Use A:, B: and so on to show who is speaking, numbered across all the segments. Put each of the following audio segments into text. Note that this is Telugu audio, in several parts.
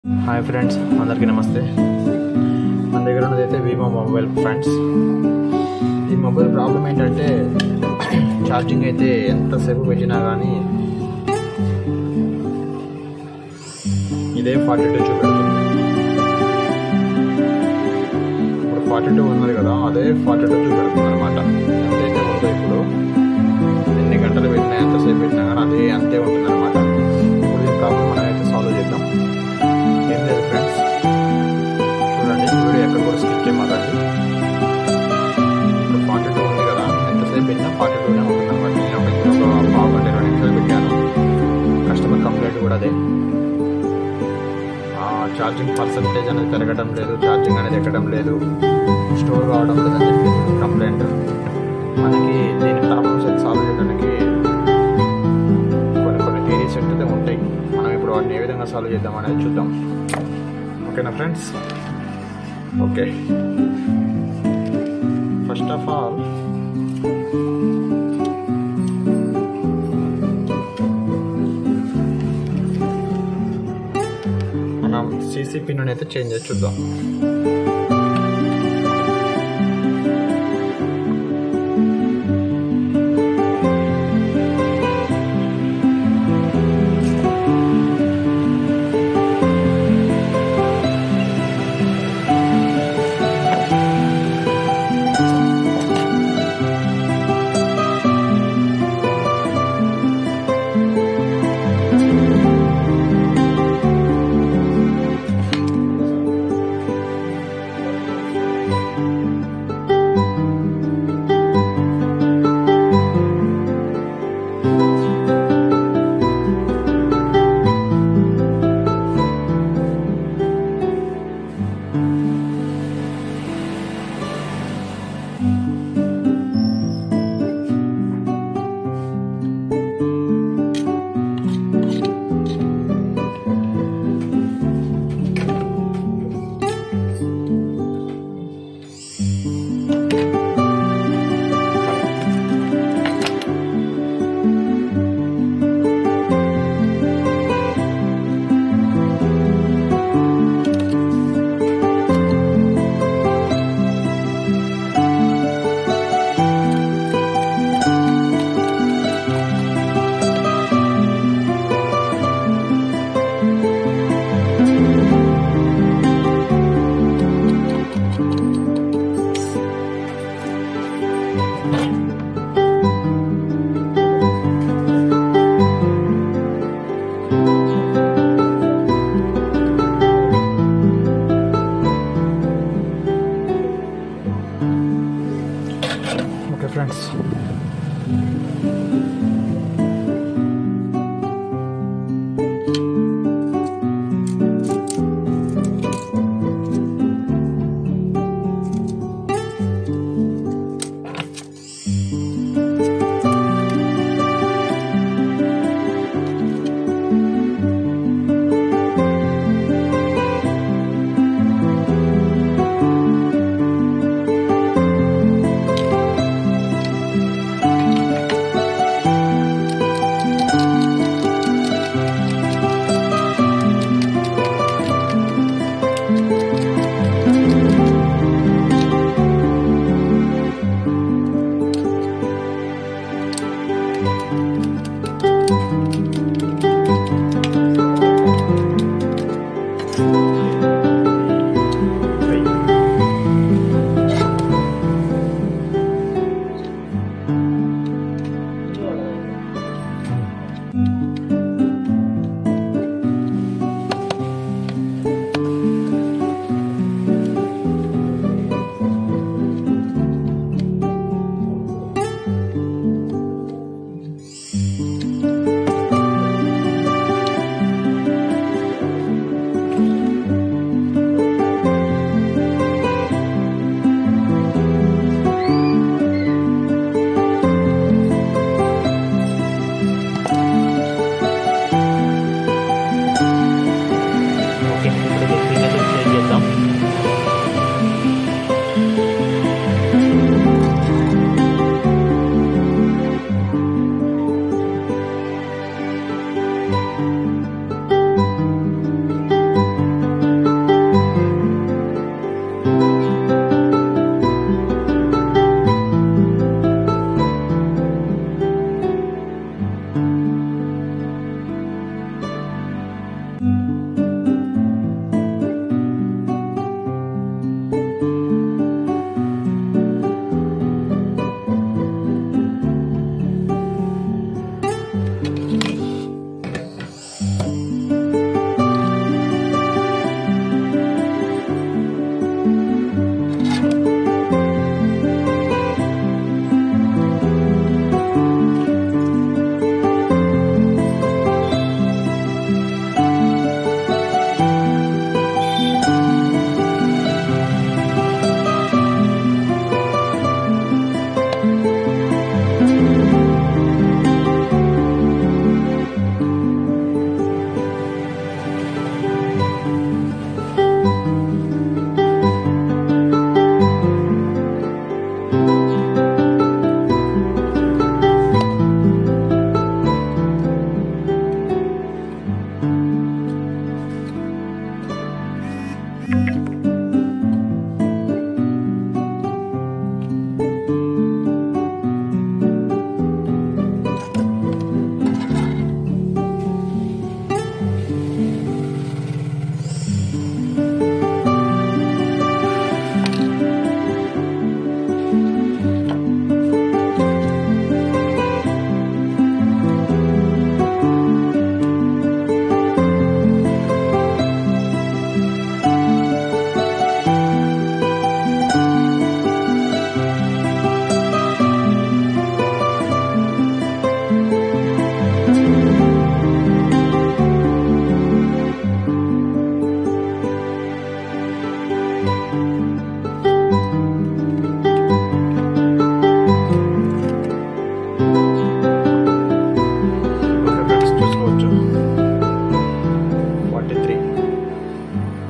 A: హాయ్ ఫ్రెండ్స్ అందరికీ నమస్తే మన దగ్గర ఉన్నది అయితే వివో మొబైల్ ఫ్రెండ్స్ ఈ మొబైల్ ప్రాబ్లం ఏంటంటే ఛార్జింగ్ అయితే ఎంతసేపు పెట్టినా కానీ ఇదే ఫార్టీ టూ చూపెడుతుంది ఇప్పుడు ఫార్టీ టూ ఉన్నది కదా అదే ఫార్టీ టూ చూపెడుతుంది అనమాట ఎంతైతే ఉందో ఇప్పుడు ఎన్ని గంటలు పెట్టినా ఎంతసేపు పెట్టినా కానీ అదే అంతే ఉంటుంది అనమాట ఇప్పుడు ఈ ప్రాబ్లం మనం అయితే సాల్వ్ చేద్దాం ఏం లేదు ఫ్రెండ్స్ చూడండి వీడియో ఎక్కడ కూడా స్కిప్ చేయమాకండి ఇప్పుడు ఫార్టీ టూ ఉంది కదా ఎంతసేపు పెట్టినా ఫార్టీ టూనే ఉంటుంది అనమాట నేను ఒక ఒక పావు గంట ఇరవై నిమిషాలు పెట్టాను కస్టమర్ కంప్లైంట్ కూడా అదే ఛార్జింగ్ పర్సంటేజ్ అనేది పెరగడం లేదు ఛార్జింగ్ అనేది ఎక్కడం లేదు స్టోర్ కావడం లేదని చెప్పి కంప్లైంట్ మనకి దీని ప్రాబ్లమ్స్ అయితే సాల్వ్ చేయడానికి కొన్ని కొన్ని థియరీస్ అయితే ఉంటాయి మనం ఇప్పుడు వాటిని ఏ విధంగా సాల్వ్ చేద్దాం అనేది చూద్దాం ఓకేనా friends okay first of all మనం సీసీ పిన్ అయితే చేంజ్ చేసి చూద్దాం ఓకే ఫ్రెండ్స్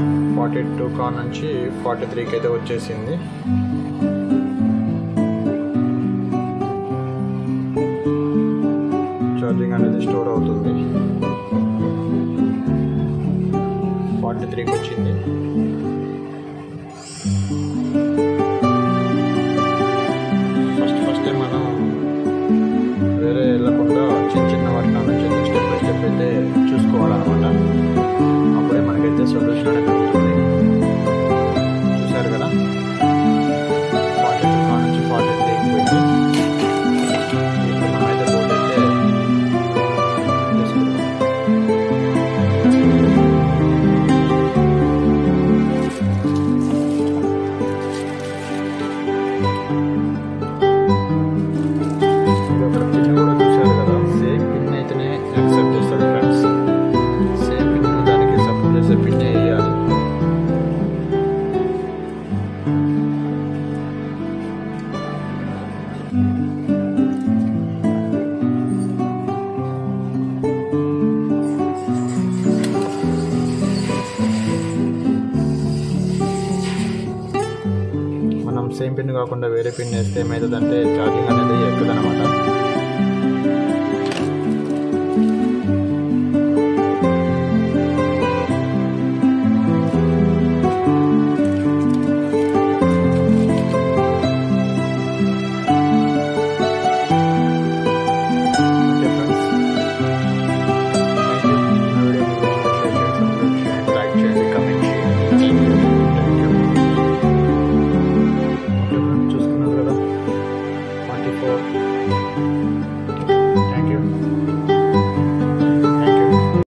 A: ఫార్టీ టూ కా నుంచి ఫార్టీ త్రీకి అయితే వచ్చేసింది ఛార్జింగ్ అనేది స్టోర్ అవుతుంది ఫార్టీ త్రీకి వచ్చింది ఫస్ట్ ఫస్ట్ మనం వేరే వెళ్ళకుండా చిన్న చిన్న వాటి నుంచి అయితే స్టెప్ బై స్టెప్ అయితే చూసుకోవాలన్నమాట అప్పుడే మనకైతే సొల్యూషన్ అనేది దొరుకుతుంది చూసారు కదా ఫార్టీ టూ కా నుంచి ఫార్టీ త్రీకి పోయింది ఇప్పుడు మనమైతే బోర్డు అయితే చేసుకుందాం ఇది ఒక పిన్ కూడా చూశారు కదా సేమ్ పిన్ అయితేనే యాక్సెప్ట్ చేస్తాడు ఫ్రెండ్స్ సేమ్ పిన్ దానికి సపోర్ట్ చేసే పిన్ వేయాలి మనం సేమ్ పిన్ కాకుండా వేరే పిన్ వేస్తే ఏమవుతుందంటే ఛార్జింగ్ అనేది ఎక్కదనమాట